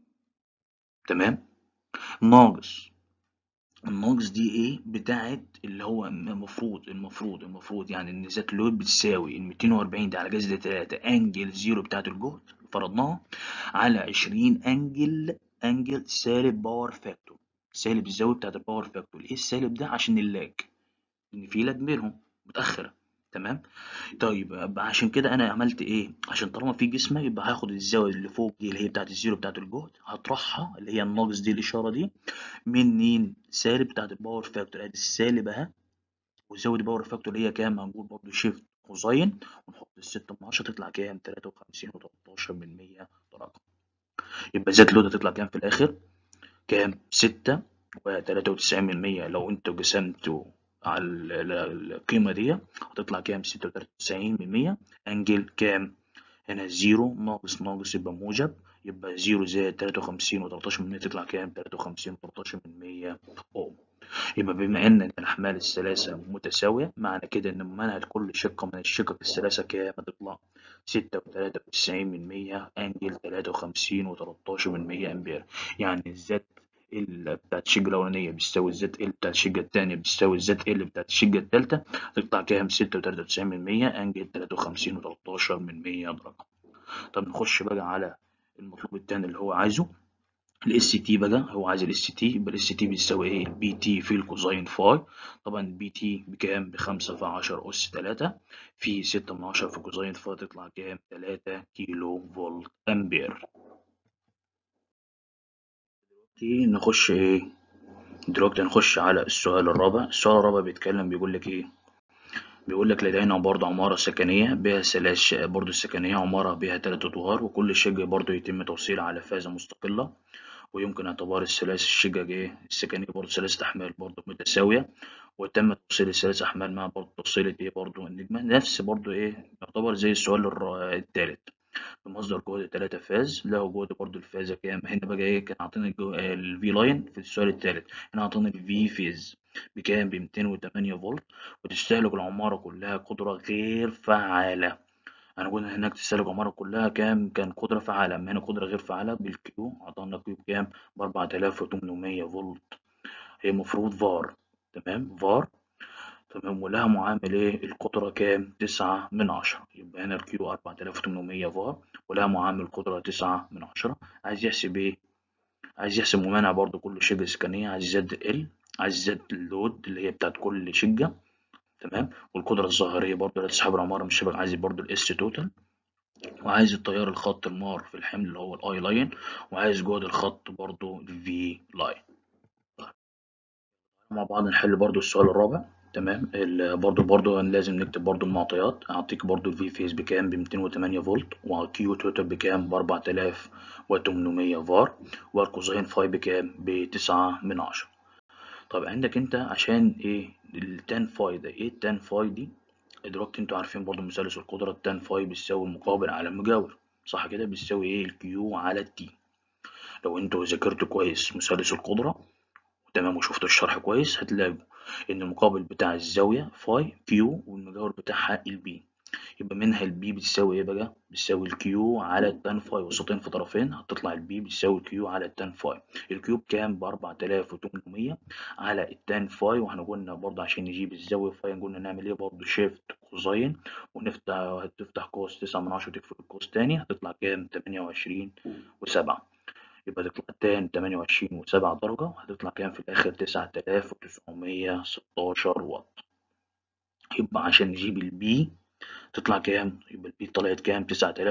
تمام ناقص الناقص دي ايه بتاعت اللي هو المفروض المفروض المفروض يعني ان ذات لود بتساوي ال 240 ده على جذر 3 انجل زيرو بتاعت الجهد فرضناها على 20 انجل انجل سالب باور فاكتور سالب الزاويه بتاعت الباور فاكتور ايه السالب ده عشان اللاج ان في لاج بينهم متاخره تمام طيب عشان كده انا عملت ايه عشان طالما في جسمه يبقى هاخد الزاويه اللي فوق دي اللي هي بتاعت الزيرو بتاعت الجهد هطرحها اللي هي الناقص دي الاشاره دي من مين سالب بتاعت الباور فاكتور ادي السالب اهي وزود الباور فاكتور اللي هي كام هنقول برضو شيفت كوزاين ونحط الستة من عشرة تطلع كام تلاتة وخمسين وتلاتاشر من مية ده رقم يبقى ذات لود هتطلع كام في الآخر كام ستة وتلاتة وتسعين من مية لو انتوا قسمتوا على القيمة دي هتطلع كام ستة وتلاتة وتسعين من مية أنجل كام هنا زيرو ناقص ناقص يبقى موجب يبقى زيرو زائد تلاتة وخمسين وتلاتاشر من مية تطلع كام تلاتة وخمسين وتلاتاشر من مية أوم يبقى بما إن الأحمال الثلاثة متساوية معنى كده إن منهج كل شقة من الشقق الثلاثة كام هتطلع ستة وتلاتة وتسعين من مية أنجل تلاتة وخمسين وتلاتاشر من مية أمبير يعني الزد ال بتاعت الشقة الأولانية بتساوي الزد ال بتاعت الشقة التانية بتساوي الزد ال بتاعت الشقة التالتة تطلع كام ستة وتلاتة وتسعين من مية أنجل تلاتة وخمسين وتلاتاشر من مية درجة طب نخش بقى على المطلوب التاني اللي هو عايزه الاس تي بقى هو عايز الاس تي يبقى الاس تي بيساوي ايه البي تي في الكوزاين فاي طبعا البي تي بكام بخمسة في عشرة أس تلاتة في ستة من عشرة في كوزاين فاي تطلع كام تلاتة كيلو فولت أمبير دلوقتي نخش ايه دلوقتي نخش على السؤال الرابع السؤال الرابع بيتكلم بيقول لك ايه بيقول لك لدينا برضه عمارة سكنية بها ثلاث برضه السكنية عمارة بها تلات أدوار وكل شقة برضه يتم توصيلها على فازة مستقلة ويمكن اعتبار الثلاث الشقق ايه السكنية برضه ثلاثة أحمال برضه متساوية وتم توصيل الثلاث أحمال مع برضه توصيلة ايه برضه النجمة نفس برضه ايه يعتبر زي السؤال الر- التالت بمصدر جهد تلاتة فاز له جهد برضه الفازة كام هنا بقى ايه كان عاطيني الفي لاين في السؤال التالت هنا عاطيني الفي فيز بكام بميتين وتمانية فولت وتستهلك العمارة كلها قدرة غير فعالة أنا قلنا هناك تستهلك العمارة كلها كام كان قدرة فعالة أما هنا قدرة غير فعالة بالكيو عطانا كيو بكام بأربعة آلاف وتمنمية فولت هي المفروض فار تمام فار تمام ولها معامل ايه القدرة كام تسعة من عشرة يبقى هنا الكيو أربعة آلاف وتمنمية فار ولها معامل قدرة تسعة من عشرة عايز يحسب ايه عايز يحسب ممانع برضو كل شقة سكنية عايز زد ال عايز زد اللود اللي هي بتاعت كل شقة تمام والقدرة الظاهرية برضو اللي تسحب العمارة من الشبكة عايز برضو الاس توتال وعايز التيار الخط المار في الحمل اللي هو الاي لاين وعايز جهد الخط برضو الفي لاين مع بعض نحل برضو السؤال الرابع تمام ال- برضو برضو لازم نكتب برضو المعطيات اعطيك برضو الفي فيز بكام ب 208 فولت والكيو توتال بكام ب 4800 فار والكوزين فاي بكام ب 9 من 10 طب عندك انت عشان ايه التان فاي ده ايه التان فاي دي دلوقتي انتوا عارفين برضو مثلث القدرة التان فاي بيساوي المقابل على المجاور صح كده بيساوي ايه الكيو على التي لو انتوا ذاكرتوا كويس مثلث القدرة تمام وشفتوا الشرح كويس هتلاقوا ان المقابل بتاع الزاوية فاي كيو والمجاور بتاعها البي يبقى منها البي بتساوي ايه بقى بتساوي الكيو على التان فاي وسطين في طرفين هتطلع البي بتساوي الكيو على التان فاي الكيو بكام ب 4800 على التان فاي واحنا قلنا برضه عشان نجيب الزاوية فاي قلنا نعمل ايه برضه شيفت كوزين ونفتح هتفتح قوس 9 من 10 وتقفل القوس تاني هتطلع كام 28 و7 يبقى تطلع تان 28 و7 درجة وهتطلع كام في الآخر 9916 واط يبقى عشان نجيب البي تطلع كام؟ يبقى البي طلعت كام؟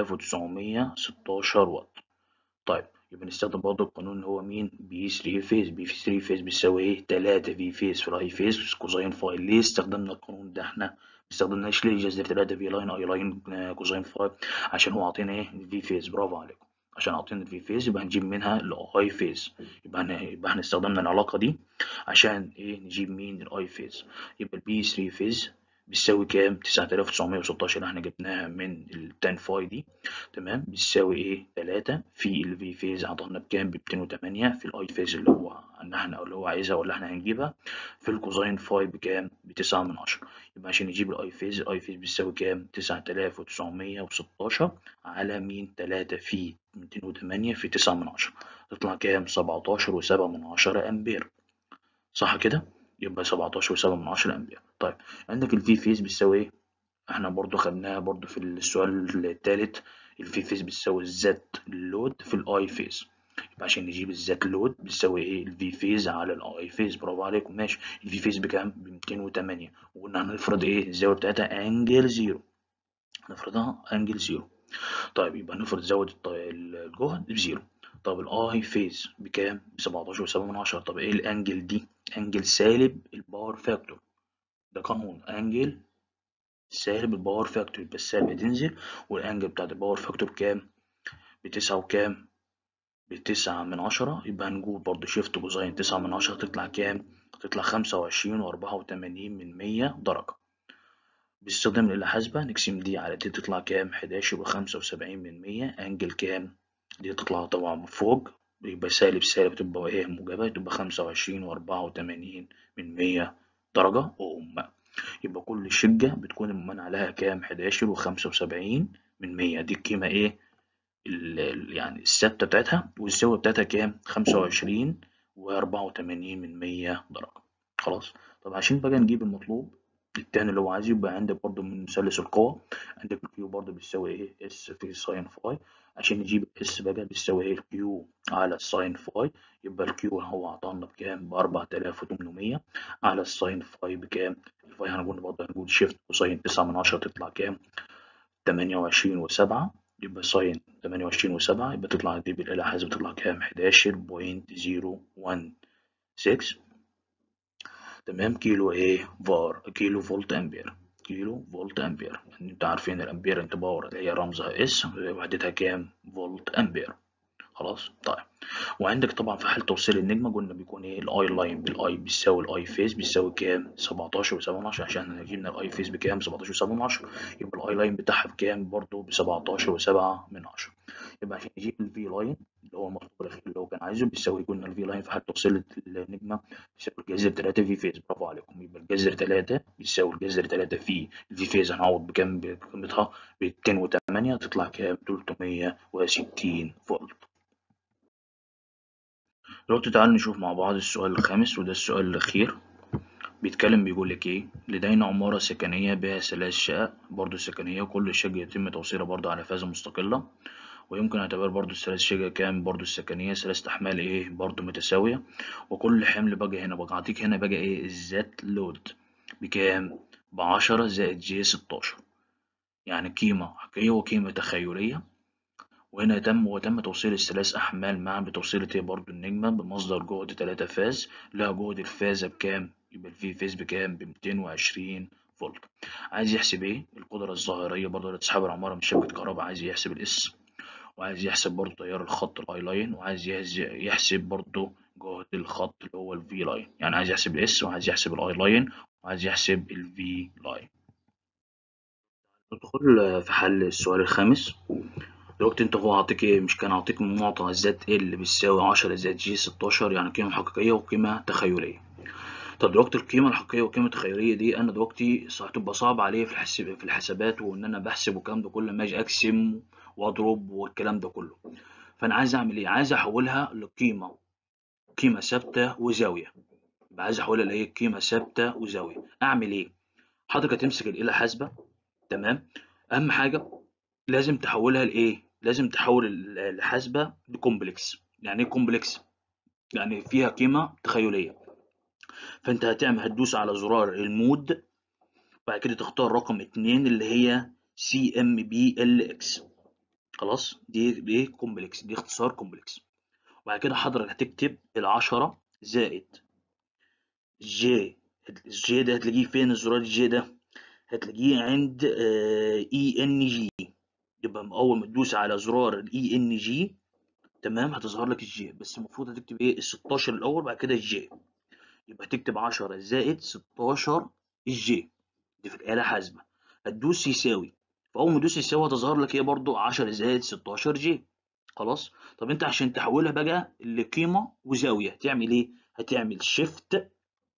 9916 واط طيب يبقى نستخدم برضه القانون اللي هو مين؟ بي 3 فيز بي 3 فيز بيساوي ايه؟ 3 في فيز في الاي فيز كوزين فاي ليه استخدمنا القانون ده احنا؟ مستخدمناش ليه جذر 3 في لاين اي لاين كوزين فاي عشان هو عاطينا ايه؟ الفي فيز برافو عليكم عشان عاطينا الفي فيز يبقى هنجيب منها الاي فيز يبقى هن... يبقى احنا استخدمنا العلاقه دي عشان ايه نجيب مين الاي فيز يبقى البي 3 فيز بتساوي كام 9916 اللي احنا جبناها من التان فاي دي تمام بتساوي ايه 3 في الفي فيز عطانا بكام ب 208 في الاي فيز اللي هو ان احنا اللي هو عايزها ولا احنا هنجيبها في الكوزين فاي بكام ب 9 من 10 يبقى عشان نجيب الاي فيز الاي فيز بتساوي كام 9916 على مين 3 في 208 في 9 من 10 تطلع كام 17 و7 من 10 امبير صح كده يبقى 17 و7 من 10 امبير طيب عندك الفي فيز بتساوي ايه احنا برضو خدناها برضو في السؤال الثالث الفي فيز بتساوي الزد لود في الاي فيز يبقى عشان نجيب الزد لود بتساوي ايه الفي فيز على الاي فيز برافو عليكم ماشي الفي فيز بكام ب 208 وقلنا هنفرض ايه الزاويه بتاعتها انجل زيرو هنفرضها انجل زيرو طيب يبقى نفرض زاويه الجهد بزيرو طب الاي فيز بكام ب 17 و7 من 10 طب ايه الانجل دي انجل سالب الباور فاكتور ده قانون انجل سالب الباور فاكتور يبقى السالب هتنزل والانجل بتاعت الباور فاكتور بكام بتسعة وكام بتسعة من عشرة يبقى هنقول برضه شيفت كوزين تسعة من عشرة تطلع كام تطلع خمسة وعشرين وأربعة وتمانين من مية درجة باستخدام الآلة الحاسبة نقسم دي على دي تطلع كام حداشر وخمسة وسبعين من مية أنجل كام دي تطلع طبعا فوق يبقى سالب سالب تبقى ايه موجبة تبقى خمسة وعشرين وأربعة وتمانين من مية درجة أوم يبقى كل شقة بتكون المنع عليها كام حداشر وخمسة وسبعين من مية دي القيمة ايه ال يعني الثابتة بتاعتها والزاوية بتاعتها كام خمسة وعشرين وأربعة وتمانين من مية درجة خلاص طب عشان بقى نجيب المطلوب التاني اللي هو عايزه يبقى عندك برضه من مثلث القوة عندك الكيو برضه بتساوي ايه اس في ساين فاي عشان نجيب الاس بقى بتساوي ايه الكيو على الساين فاي يبقى الكيو هو عطانا بكام بأربعة آلاف وتمنمية على الساين فاي بكام الفاي هنقول برضه هنقول شيفت كوساين تسعة من عشرة تطلع كام تمانية وعشرين وسبعة يبقى ساين تمانية وعشرين وسبعة يبقى تطلع دي بالآلة الحاسبة تطلع كام حداشر بوينت زيرو وان سكس تمام كيلو ايه فار كيلو فولت امبير كيلو فولت امبير يعني انتوا عارفين الامبير انت باور اللي هي رمزها اس وحدتها كام فولت امبير خلاص طيب وعندك طبعا في حاله توصيل النجمه قلنا بيكون ايه الاي لاين بالاي بيساوي الاي فيز بيساوي كام 17 و7 من 10 عشان احنا جبنا الاي فيز بكام 17 و7 من 10 يبقى الاي لاين بتاعها بكام برضه ب 17 و7 من 10 يبقى عشان نجيب الفي لاين اللي هو المطلوب الاخير اللي هو كان عايزه بيساوي قلنا الفي لاين في حاله توصيل النجمه بيساوي الجذر 3 في فيز برافو عليكم يبقى الجذر 3 بيساوي الجذر 3 في الفي فيز هنعوض بكام بقيمتها ب 208 تطلع كام 360 فولت دلوقتي تعالوا نشوف مع بعض السؤال الخامس وده السؤال الأخير بيتكلم بيقول لك إيه لدينا عمارة سكنية بها ثلاث شقق برضه سكنية وكل شقة يتم توصيلها برضه على فازة مستقلة ويمكن اعتبار برضه الثلاث شقق كام برضه السكنية ثلاث أحمال إيه برضه متساوية وكل حمل بقى هنا بقى أعطيك هنا بقى إيه الذات لود بكام بعشرة زائد جي ستاشر يعني قيمة حقيقية وقيمة تخيلية وهنا تم وتم توصيل الثلاث أحمال معا بتوصيلة هي برضو النجمة بمصدر جهد تلاتة فاز لها جهد الفازة بكام؟ يبقى الفي فيز بكام؟ بميتين وعشرين فولت عايز يحسب ايه؟ القدرة الظاهرية برضو لتسحب العمارة من شبكة كهرباء عايز يحسب الاس وعايز يحسب برضو تيار الخط الاي لاين وعايز يحسب برضو جهد الخط اللي هو الفي لاين يعني عايز يحسب الاس وعايز يحسب الاي لاين وعايز يحسب الفي لاين ندخل في حل السؤال الخامس دلوقتي انت هو عاطيك ايه مش كان عاطيك معطى ذات ال بتساوي عشرة زائد جي ستاشر يعني قيمة حقيقية وقيمة تخيلية طب دلوقتي القيمة الحقيقية والقيمة التخيلية دي أنا دلوقتي هتبقى صعب عليا في الحساب في الحسابات وإن أنا بحسب والكلام ده كله لما أجي أقسم وأضرب والكلام ده كله فأنا عايز أعمل إيه؟ عايز أحولها لقيمة قيمة ثابتة وزاوية يبقى عايز أحولها لإيه؟ قيمة ثابتة وزاوية أعمل إيه؟ حضرتك هتمسك الآلة حاسبة تمام أهم حاجة لازم تحولها لإيه؟ لازم تحول الحاسبة لكومبلكس يعني إيه كومبلكس؟ يعني فيها قيمة تخيلية فانت هتعمل هتدوس على زرار المود بعد كده تختار رقم اتنين اللي هي سي ام بي ال اكس خلاص دي دي كومبلكس دي اختصار كومبلكس وبعد كده حضرتك هتكتب العشرة زائد جي الجي ده هتلاقيه فين الزرار الجي ده هتلاقيه عند اي ان جي يبقى اول ما تدوس على زرار الاي ان جي تمام هتظهر لك الجي بس المفروض هتكتب ايه ال 16 الاول بعد كده الجي يبقى تكتب عشرة زائد ستاشر الجي دي في الآلة حاسبة هتدوس يساوي فأول ما تدوس يساوي هتظهر لك هي برضو عشرة زائد ستاشر جي خلاص طب أنت عشان تحولها بقى لقيمة وزاوية هتعمل إيه؟ هتعمل شيفت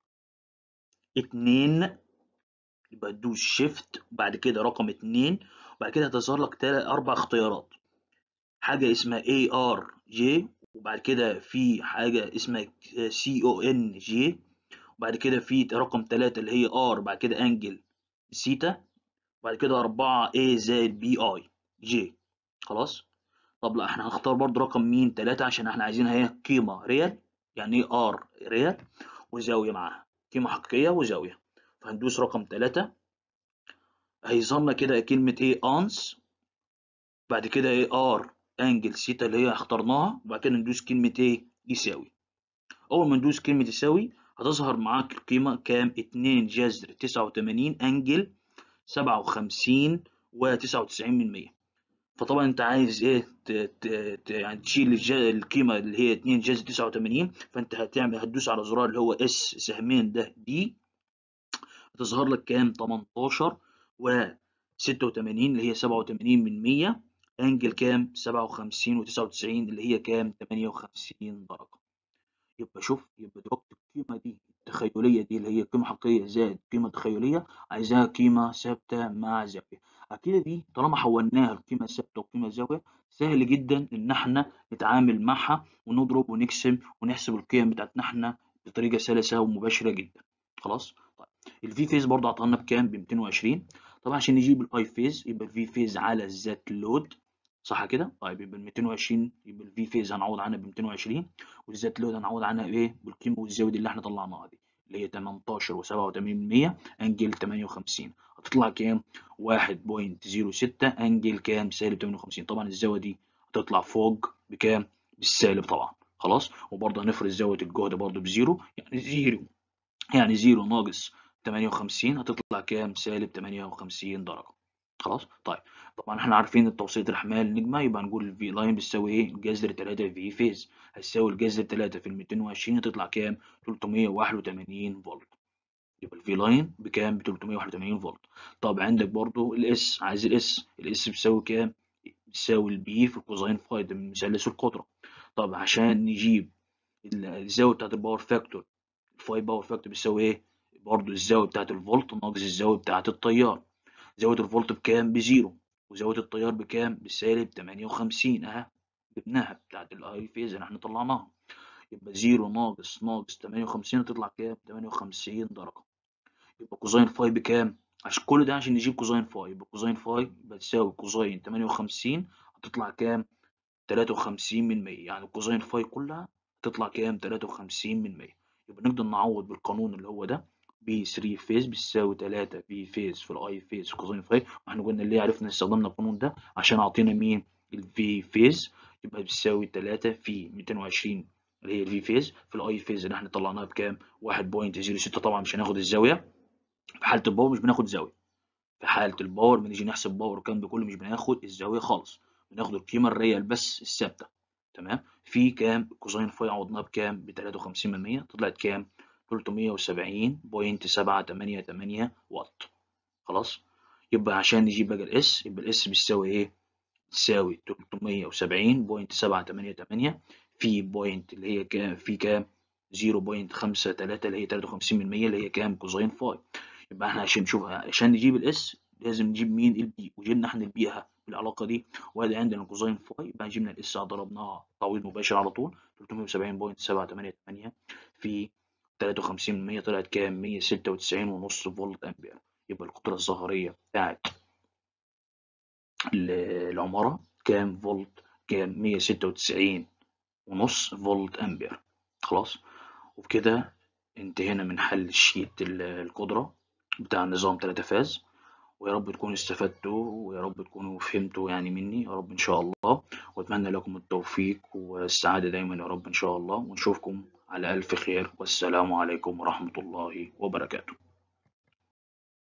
اتنين يبقى تدوس شيفت وبعد كده رقم اتنين وبعد كده هتظهر لك تلات أربع اختيارات حاجة اسمها اي ار جي وبعد كده في حاجة اسمها سي او ان جي وبعد كده في رقم تلاتة اللي هي ار بعد كده انجل سيتا وبعد كده أربعة A زائد بي اي جي خلاص طب لا احنا هنختار برضو رقم مين تلاتة عشان احنا عايزينها هي قيمة ريال يعني ايه ار ريال وزاوية معاها قيمة حقيقية وزاوية فهندوس رقم تلاتة هيظهر لنا كده كلمة ايه انس بعد كده ايه ار انجل سيتا اللي هي اخترناها وبعد كده ندوس كلمة ايه يساوي اول ما ندوس كلمة يساوي هتظهر معاك القيمة كام اتنين جذر تسعة وتمانين انجل سبعة وخمسين وتسعة وتسعين من مية فطبعا انت عايز ايه ت... ت... ت... يعني تشيل الج... القيمة اللي هي اتنين جذر تسعة وتمانين فانت هتعمل هتدوس على زرار اللي هو اس سهمين ده دي هتظهر لك كام تمنتاشر و ستة وتمانين اللي هي سبعة وتمانين من مية انجل كام سبعة وخمسين وتسعة وتسعين اللي هي كام تمانية وخمسين درجة يبقى شوف يبقى دلوقتي القيمة دي التخيلية دي اللي هي قيمة حقيقية زائد قيمة تخيلية عايزاها قيمة ثابتة مع زاوية أكيد دي طالما حولناها لقيمة ثابتة وقيمة زاوية سهل جدا إن احنا نتعامل معها ونضرب ونقسم ونحسب القيم بتاعتنا احنا بطريقة سلسة ومباشرة جدا خلاص طيب الفي فيز برضه عطانا بكام ب 220 طبعا عشان نجيب الاي فيز يبقى الفي فيز على الذات لود صح كده؟ طيب يبقى ال 220 يبقى الفي فيز هنعوض عنها ب 220 والذات لود هنعوض عنها بايه؟ بالقيمه والزاويه اللي احنا طلعناها دي اللي هي 18 و87% انجل 58 هتطلع كام؟ 1.06 انجل كام؟ سالب 58 طبعا الزاويه دي هتطلع فوق بكام؟ بالسالب طبعا خلاص وبرضه هنفرض زاويه الجهد برضه بزيرو يعني زيرو يعني زيرو ناقص 58 هتطلع كام؟ سالب 58 درجه خلاص طيب طبعا احنا عارفين توصيلة الأحمال نجمة يبقى نقول الفي لاين بتساوي ايه جذر 3 في فيز هتساوي الجذر 3 في ال 220 هتطلع كام 381 فولت يبقى الفي لاين بكام ب 381 فولت طب عندك برضو الاس عايز الاس الاس بتساوي كام بتساوي البي في الكوزين فاي ده من مثلث القطرة طب عشان نجيب الزاوية بتاعت الباور فاكتور الفاي باور فاكتور بتساوي ايه برضو الزاوية بتاعت الفولت ناقص الزاوية بتاعت التيار زاوية الفولت بكام بزيرو وزاوية التيار بكام بسالب تمانية وخمسين اهي جبناها بتاعت الاي فيز اللي احنا طلعناها يبقى زيرو ناقص ناقص تمانية وخمسين هتطلع كام تمانية وخمسين درجة يبقى كوزين فاي بكام عشان كل ده عشان نجيب كوزين فاي يبقى كوزين فاي بتساوي كوزين تمانية وخمسين هتطلع كام تلاتة وخمسين من مية يعني كوزين فاي كلها هتطلع كام تلاتة وخمسين من مية يبقى نقدر نعوض بالقانون اللي هو ده بي 3 فيز بتساوي 3 في فيز في الاي فيز في كوزين فاي واحنا قلنا ليه عرفنا استخدمنا القانون ده عشان اعطينا مين الفي فيز يبقى بتساوي تلاتة في ميتين وعشرين اللي هي الفي فيز في الاي فيز اللي احنا طلعناها بكام؟ واحد بوينت زيرو ستة طبعا مش هناخد الزاوية في حالة الباور مش بناخد زاوية في حالة الباور بنيجي نحسب باور والكلام ده كله مش بناخد الزاوية خالص بناخد القيمة الريال بس الثابتة تمام في كام كوزين فاي عوضناها بكام بتلاتة وخمسين من مية طلعت كام تلتمية وسبعين بوينت سبعة تمانية تمانية واط خلاص يبقى عشان نجيب بقى الاس يبقى الاس بيساوي ايه تساوي تلتمية وسبعين بوينت سبعة تمانية تمانية في بوينت اللي هي كام في كام زيرو بوينت خمسة تلاتة اللي هي تلاتة وخمسين من مية اللي هي كام كوزين فاي يبقى احنا عشان نشوف عشان نجيب الاس لازم نجيب مين البي وجبنا احنا البيها بالعلاقة دي وادي عندنا كوزين فاي يبقى جبنا الاس ضربناها تعويض مباشر على طول 370.788 في 53% طلعت كام 196.5 فولت امبير يبقى القطرة الظاهرية بتاعت العمارة كام فولت كام 196.5 فولت امبير خلاص وبكده انتهينا من حل الشيت القدرة بتاع نظام تلاتة فاز ويا رب تكونوا استفدتوا ويا رب تكونوا فهمتوا يعني مني يا رب إن شاء الله وأتمنى لكم التوفيق والسعادة دايما يا رب إن شاء الله ونشوفكم على ألف خير والسلام عليكم ورحمة الله وبركاته